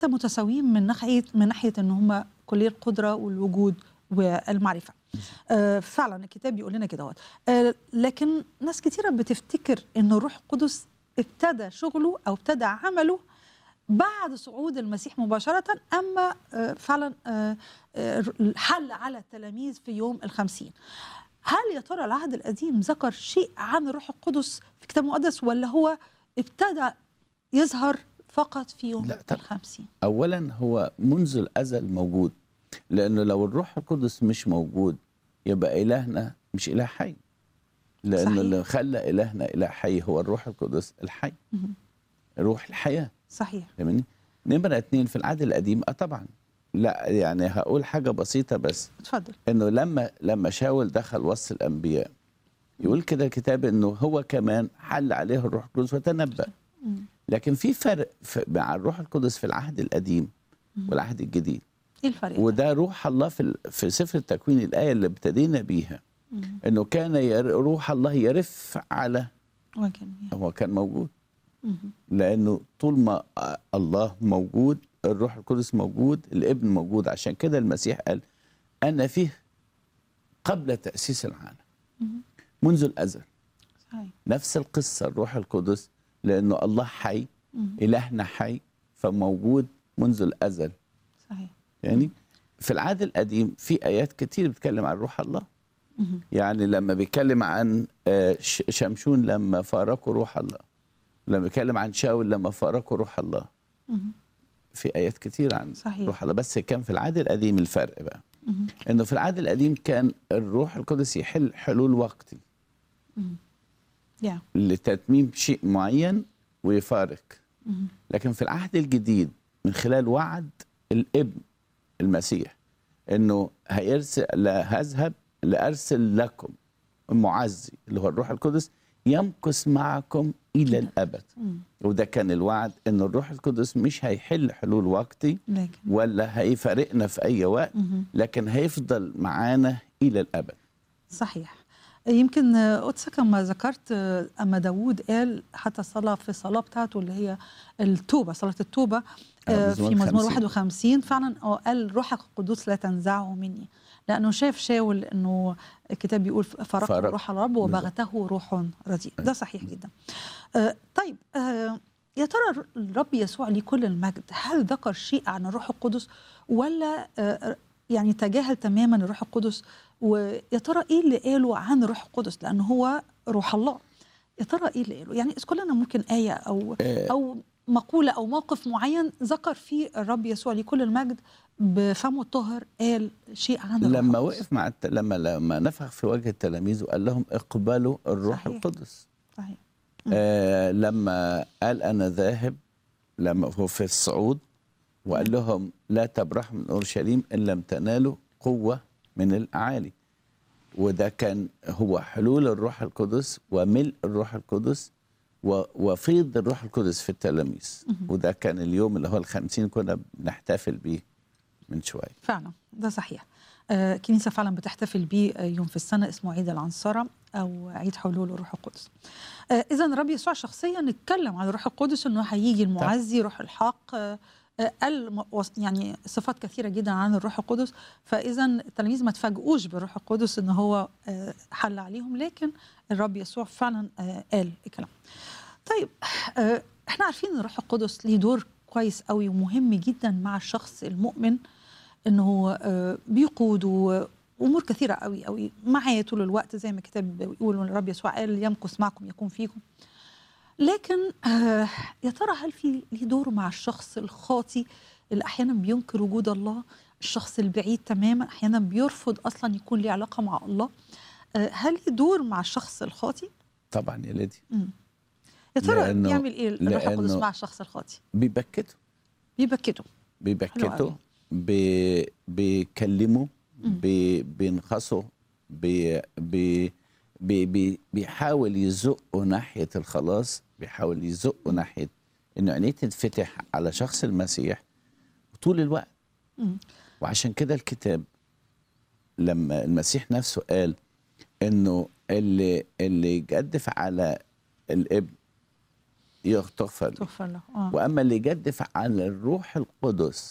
متساويين من ناحيه من ناحيه ان هم كليه القدره والوجود والمعرفه آه فعلا الكتاب بيقول لنا كده آه لكن ناس كتيره بتفتكر ان الروح القدس ابتدى شغله او ابتدى عمله بعد صعود المسيح مباشرة أما آه، فعلا آه، آه، حل على التلاميذ في يوم الخمسين هل يا ترى العهد القديم ذكر شيء عن الروح القدس في الكتاب المقدس ولا هو ابتدى يظهر فقط في يوم لا طبعا. الخمسين اولا هو منذ الازل موجود لانه لو الروح القدس مش موجود يبقى الهنا مش اله حي لانه صحيح. اللي خلى الهنا اله حي هو الروح القدس الحي مهم. روح الحياه صحيح فاهمني نمره اتنين في العهد القديم اه طبعا لا يعني هقول حاجه بسيطه بس اتفضل انه لما لما شاول دخل وسط الانبياء يقول كده الكتاب انه هو كمان حل عليه الروح القدس وتنبأ مم. لكن في فرق في مع الروح القدس في العهد القديم مم. والعهد الجديد ايه الفرق ده؟ وده روح الله في ال- في سفر التكوين الايه اللي ابتدينا بيها مم. انه كان ير- روح الله يرف على وكان هو كان موجود مم. لانه طول ما آه، الله موجود الروح القدس موجود الابن موجود عشان كده المسيح قال انا فيه قبل تاسيس العالم مم. منذ الازل صحيح نفس القصه الروح القدس لانه الله حي مم. الهنا حي فموجود منذ الازل صحيح يعني في العهد القديم في ايات كتير بتتكلم عن روح الله مم. يعني لما بيتكلم عن آه، ش- شمشون لما فارقوا روح الله لما بيتكلم عن شاول لما فارقوا روح الله مم. في ايات كتير عن صحيح. روح الله بس كان في العهد القديم الفرق بقى مم. انه في العهد القديم كان الروح القدس يحل حلول وقتي مم. يا لتتميم شيء معين ويفارق مم. لكن في العهد الجديد من خلال وعد الابن المسيح انه هيرسل لا هذهب لارسل لكم المعزي اللي هو الروح القدس يمكث معكم الى الابد مم. وده كان الوعد ان الروح القدس مش هيحل حلول وقتي لكن ولا هيفارقنا في اي وقت مم. لكن هيفضل معانا الى الابد صحيح يمكن آه، قدسك كما ذكرت آه، اما داوود قال حتى صلاه في الصلاه بتاعته اللي هي التوبه صلاه التوبه آه، آه، مزمور في مزمور 50. 51 فعلا هو قال روحك القدوس لا تنزعه مني لانه شاف شاول انه الكتاب بيقول فرق فرق. روح الرب وبغته روح رديء ده صحيح جدا آه، طيب آه، يا ترى الرب يسوع ليه كل المجد هل ذكر شيء عن الروح القدس ولا آه، يعني تجاهل تماما الروح القدس ويا ترى ايه اللي قاله عن الروح القدس لانه هو روح الله يا ترى ايه اللي قاله يعني اذكر لنا ممكن ايه او آه، او مقوله او موقف معين ذكر فيه الرب يسوع ليه كل المجد بفمه الطاهر قال شيء عن الروح لما القدس. وقف مع الت... لما لما نفخ في وجه التلاميذ وقال لهم اقبلوا الروح صحيح. القدس صحيح آه لما قال انا ذاهب لما هو في الصعود وقال لهم لا تبرحوا من اورشليم ان لم تنالوا قوه من الاعالي وده كان هو حلول الروح القدس وملء الروح القدس و- وفيض الروح القدس في التلاميذ مهم. وده كان اليوم اللي هو الخمسين كنا بنحتفل بيه من شويه فعلا ده صحيح آه كنيسة فعلا بتحتفل بيه آه، يوم في السنة اسمه عيد العنصرة أو عيد حلول الروح القدس آه إذا الرب يسوع شخصيا اتكلم عن الروح القدس أنه هيجي المعزي روح الحق آه آه، قال م- وص- يعني صفات كثيرة جدا عن الروح القدس فإذا التلاميذ ما تفاجئوش بالروح القدس أنه هو آه حل عليهم لكن الرب يسوع فعلا آه قال الكلام طيب آه احنا عارفين ان الروح القدس ليه دور كويس قوي ومهم جدا مع الشخص المؤمن انه آه، بيقود و- امور كثيره قوي قوي معاه طول الوقت زي ما الكتاب بيقول إن الرب يسوع قال يمكث معكم يكون فيكم لكن آه، يا ترى هل في ليه دور مع الشخص الخاطي اللي احيانا بينكر وجود الله الشخص البعيد تماما احيانا بيرفض اصلا يكون ليه علاقه مع الله آه، هل ليه دور مع الشخص الخاطي طبعا يا ليدي مم. يا ترى لأنه- بيعمل ايه الروح القدس لأنه- مع الشخص الخاطي بيبكته بيبكته حلو بيبكته أوي. بي بيكلمه مم. بي بينخصه بي بي بي بي بيحاول يزقه ناحية الخلاص بيحاول يزقه ناحية إنه عينيه تنفتح على شخص المسيح طول الوقت مم. وعشان كده الكتاب لما المسيح نفسه قال إنه اللي اللي يجدف على الابن يغ- تغفر له تغفر له اه واما اللي يجدف على الروح القدس